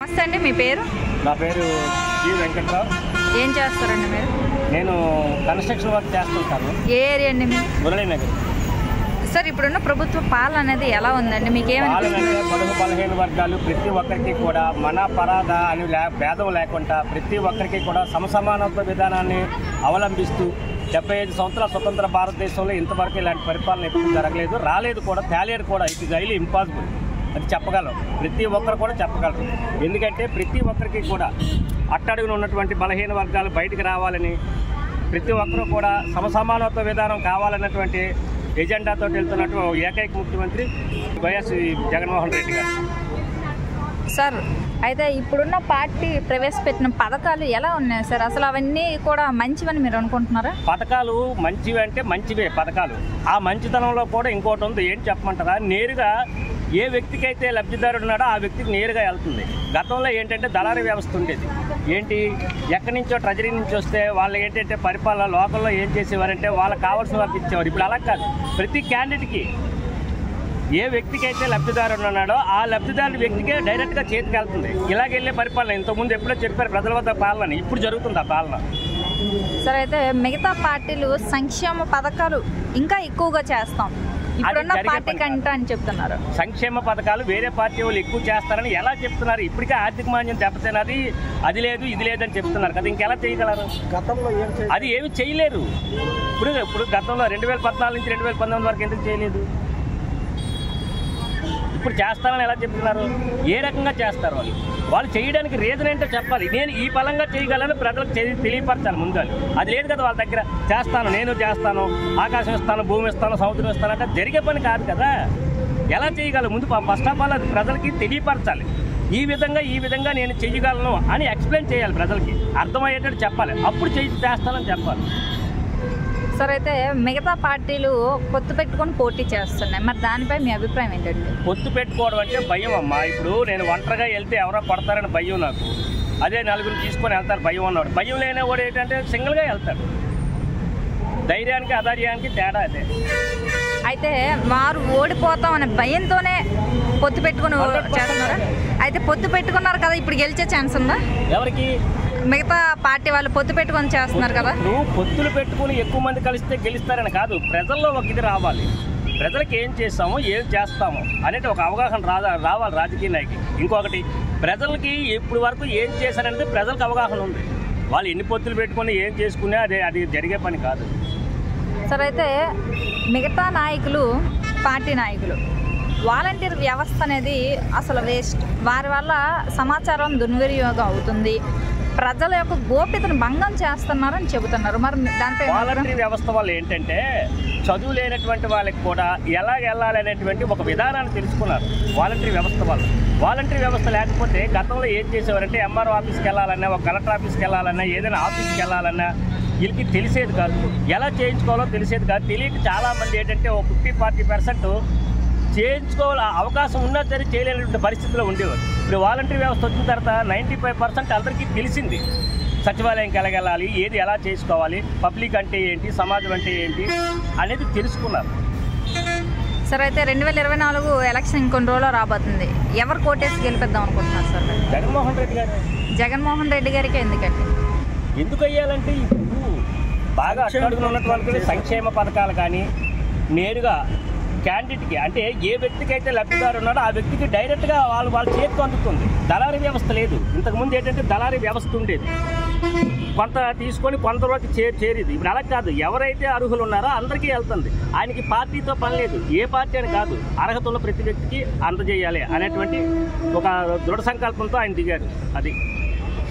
నమస్తే అండి మీ పేరు నా పేరు జి వెంకట్రావు ఏం చేస్తారండి మీరు నేను కన్స్ట్రక్షన్ వర్క్ చేస్తుంటాను ఏ ఏరియా అండి మీరు మురళీనగర్ సార్ ఇప్పుడున్న ప్రభుత్వ పాలన అనేది ఎలా ఉందండి మీకు ఏమనిపిస్తుంది పాలనంటే పొడుగు బలహీన వర్గాలు ప్రతి ఒక్కరికి కూడా మన పరాధ అని లే భేదం లేకుండా ప్రతి ఒక్కరికి కూడా సమసమానత్వ విధానాన్ని అవలంబిస్తూ డెబ్బై ఐదు సంవత్సరాల స్వతంత్ర భారతదేశంలో ఇంతవరకు ఇలాంటి పరిపాలన ఎప్పుడు జరగలేదు రాలేదు కూడా తేలేరు కూడా ఇట్ ఇస్ హైలీ ఇంపాసిబుల్ అది చెప్పగలం ప్రతి ఒక్కరు కూడా చెప్పగలరు ఎందుకంటే ప్రతి ఒక్కరికి కూడా అట్టడుగున ఉన్నటువంటి బలహీన వర్గాలు బయటికి రావాలని ప్రతి ఒక్కరూ కూడా సమసమానత్వ విధానం కావాలన్నటువంటి ఎజెండాతో వెళ్తున్నట్టు ఏకైక ముఖ్యమంత్రి వైఎస్ జగన్మోహన్ రెడ్డి గారు సార్ అయితే ఇప్పుడున్న పార్టీ ప్రవేశపెట్టిన పథకాలు ఎలా ఉన్నాయి సార్ అసలు అవన్నీ కూడా మంచివని మీరు అనుకుంటున్నారా పథకాలు మంచివి అంటే మంచివే పథకాలు ఆ మంచితనంలో కూడా ఇంకోటి ఉంది ఏంటి చెప్పమంటారా నేరుగా ఏ వ్యక్తికి అయితే లబ్ధిదారుడు ఉన్నాడో ఆ వ్యక్తికి నేరుగా వెళ్తుంది గతంలో ఏంటంటే దళారీ వ్యవస్థ ఉండేది ఏంటి ఎక్కడి నుంచో ట్రెజరీ నుంచి వస్తే వాళ్ళు ఏంటంటే పరిపాలన లోకల్లో ఏం చేసేవారంటే వాళ్ళకి కావాల్సిన వారికి ఇచ్చేవారు ఇప్పుడు అలా కాదు ప్రతి క్యాండిడేట్కి ఏ వ్యక్తికి అయితే లబ్ధిదారుడు ఉన్నాడో ఆ లబ్ధిదారుడి వ్యక్తికే డైరెక్ట్గా చేతికి వెళ్తుంది ఇలాగెళ్ళే పరిపాలన ఇంతకుముందు ఎప్పుడో చెప్పారు ప్రజల వద్ద పాలన ఇప్పుడు జరుగుతుంది ఆ పాలన సార్ అయితే మిగతా పార్టీలు సంక్షేమ పథకాలు ఇంకా ఎక్కువగా చేస్తాం ఇప్పుడున్న జరిగే పార్టీ పని కాదు. కంటే అని చెప్తున్నారు సంక్షేమ పథకాలు వేరే పార్టీ వాళ్ళు ఎక్కువ చేస్తారని ఎలా చెప్తున్నారు ఇప్పటికే ఆర్థిక మాన్యం దెబ్బతినది అది లేదు ఇది లేదని చెప్తున్నారు కదా ఇంకెలా చేయగలరు గతంలో ఏం చేయాలి అది ఏమి చేయలేరు ఇప్పుడు ఇప్పుడు గతంలో రెండు వేల పద్నాలుగు నుంచి రెండు వేల పంతొమ్మిది వరకు ఎందుకు చేయలేదు ఇప్పుడు చేస్తారని ఎలా చెప్తున్నారు ఏ రకంగా చేస్తారు వాళ్ళు వాళ్ళు చేయడానికి రీజన్ ఏంటో చెప్పాలి నేను ఈ పలంగా చేయగలను ప్రజలకు తెలి- తెలియపరచాలి ముందు వాళ్ళు. అది లేదు కదా వాళ్ళ దగ్గర చేస్తాను నేను చేస్తాను ఆకాశం ఇస్తాను భూమి ఇస్తాను సముద్రం ఇస్తాను అంటే జరిగే పని కాదు కదా ఎలా చేయగలను ముందు ఫస్ట్ ఆఫ్ ఆల్ అది ప్రజలకి తెలియపరచాలి ఈ విధంగా ఈ విధంగా నేను చేయగలను అని ఎక్స్ప్లెయిన్ చేయాలి ప్రజలకి అర్థమయ్యేటట్టు చెప్పాలి అప్పుడు చేయి చేస్తానని చెప్పాలి సార్ అయితే మిగతా పార్టీలు పొత్తు పెట్టుకొని పోటీ చేస్తున్నాయి మరి దానిపై మీ అభిప్రాయం ఏంటండి పొత్తు పెట్టుకోవడం అంటే భయం అమ్మా ఇప్పుడు నేను ఒంటరిగా వెళ్తే ఎవరో కొడతారని భయం నాకు అదే నలుగురు తీసుకొని వెళ్తారు భయం అన్నాడు భయం లేని వాడు ఏంటంటే సింగిల్గా వెళ్తాడు ధైర్యానికి అధైర్యానికి తేడా అదే అయితే వారు ఓడిపోతాం అనే భయంతోనే పొత్తు పెట్టుకుని చేస్తున్నారా అయితే పొత్తు పెట్టుకున్నారు కదా ఇప్పుడు గెలిచే ఛాన్స్ ఉందా ఎవరికి మిగతా పార్టీ వాళ్ళు పొత్తు పెట్టుకొని చేస్తున్నారు కదా నువ్వు పొత్తులు పెట్టుకుని ఎక్కువ మంది కలిస్తే గెలుస్తారని కాదు ప్రజల్లో ఒక ఇది రావాలి ప్రజలకు ఏం చేస్తామో ఏం చేస్తామో అనేది ఒక అవగాహన రా రావాలి రాజకీయ నాయకులు ఇంకొకటి ప్రజలకి ఇప్పుడు వరకు ఏం చేశారనేది ప్రజలకు అవగాహన ఉంది వాళ్ళు ఎన్ని పొత్తులు పెట్టుకుని ఏం చేసుకునే అదే అది జరిగే పని కాదు సరే అయితే మిగతా నాయకులు పార్టీ నాయకులు వాలంటీర్ వ్యవస్థ అనేది అసలు వేస్ట్ వారి వల్ల సమాచారం దుర్వినియోగం అవుతుంది ప్రజల యొక్క గోప్యతను భంగం చేస్తున్నారని చెబుతున్నారు మరి దానిపై మీ అభిప్రాయం? వాలంటరీ వ్యవస్థ వల్ల ఏంటంటే చదువు లేనటువంటి వాళ్ళకి కూడా ఎలా వెళ్ళాలి అనేటువంటి ఒక విధానాన్ని తెలుసుకున్నారు వాలంటరీ వ్యవస్థ వల్ల వాలంటరీ వ్యవస్థ లేకపోతే గతంలో ఏం చేసేవారంటే ఎంఆర్ఓ ఆఫీస్కి వెళ్ళాలన్నా ఒక కలెక్టర్ ఆఫీస్కి వెళ్ళాలన్నా ఏదైనా ఆఫీస్కి వెళ్ళాలన్నా వీళ్ళకి తెలిసేది కాదు ఎలా చేయించుకోవాలో తెలిసేది కాదు తెలియక చాలామంది ఏంటంటే ఒక ఫిఫ్టీ ఫార్టీ పర్సెంట్ చేయించుకోవాలి అవకాశం ఉన్నా సరే చేయలేనటువంటి పరిస్థితిలో ఉండేవారు ఇప్పుడు వాలంటరీ వ్యవస్థ వచ్చిన తర్వాత నైంటీ ఫైవ్ పర్సెంట్ అందరికీ తెలిసింది సచివాలయంకి ఎలాగెళ్ళాలి ఏది ఎలా చేసుకోవాలి పబ్లిక్ అంటే ఏంటి సమాజం అంటే ఏంటి అనేది తెలుసుకున్నారు సరే అయితే రెండు వేల ఇరవై నాలుగు ఎలక్షన్ ఇంకొన్ని రోజుల్లో రాబోతుంది ఎవరు కోటేసి గెలిపిద్దాం అనుకుంటున్నారు సార్ మీరు? జగన్మోహన్ రెడ్డి గారు జగన్మోహన్ రెడ్డి గారికి ఎందుకండి ఎందుకు అయ్యాలంటే ఇప్పుడు బాగా అట్టడుగున ఉన్నటువంటి సంక్షేమ పథకాలు కానీ నేరుగా క్యాండిడేట్కి అంటే ఏ వ్యక్తికి అయితే లబ్ధిదారు ఉన్నాడో ఆ వ్యక్తికి డైరెక్ట్గా వాళ్ళు వాళ్ళ చేతికి అందుతుంది దళారీ వ్యవస్థ లేదు ఇంతకుముందు ఏంటంటే దళారీ వ్యవస్థ ఉండేది కొంత తీసుకొని కొంతవరకు చే చేరేది ఇప్పుడు అలా కాదు ఎవరైతే అర్హులు ఉన్నారో అందరికీ వెళ్తుంది ఆయనకి పార్టీతో పని లేదు ఏ పార్టీ అని కాదు అర్హత ఉన్న ప్రతి వ్యక్తికి అందజేయాలి అనేటువంటి ఒక దృఢ సంకల్పంతో ఆయన దిగారు అది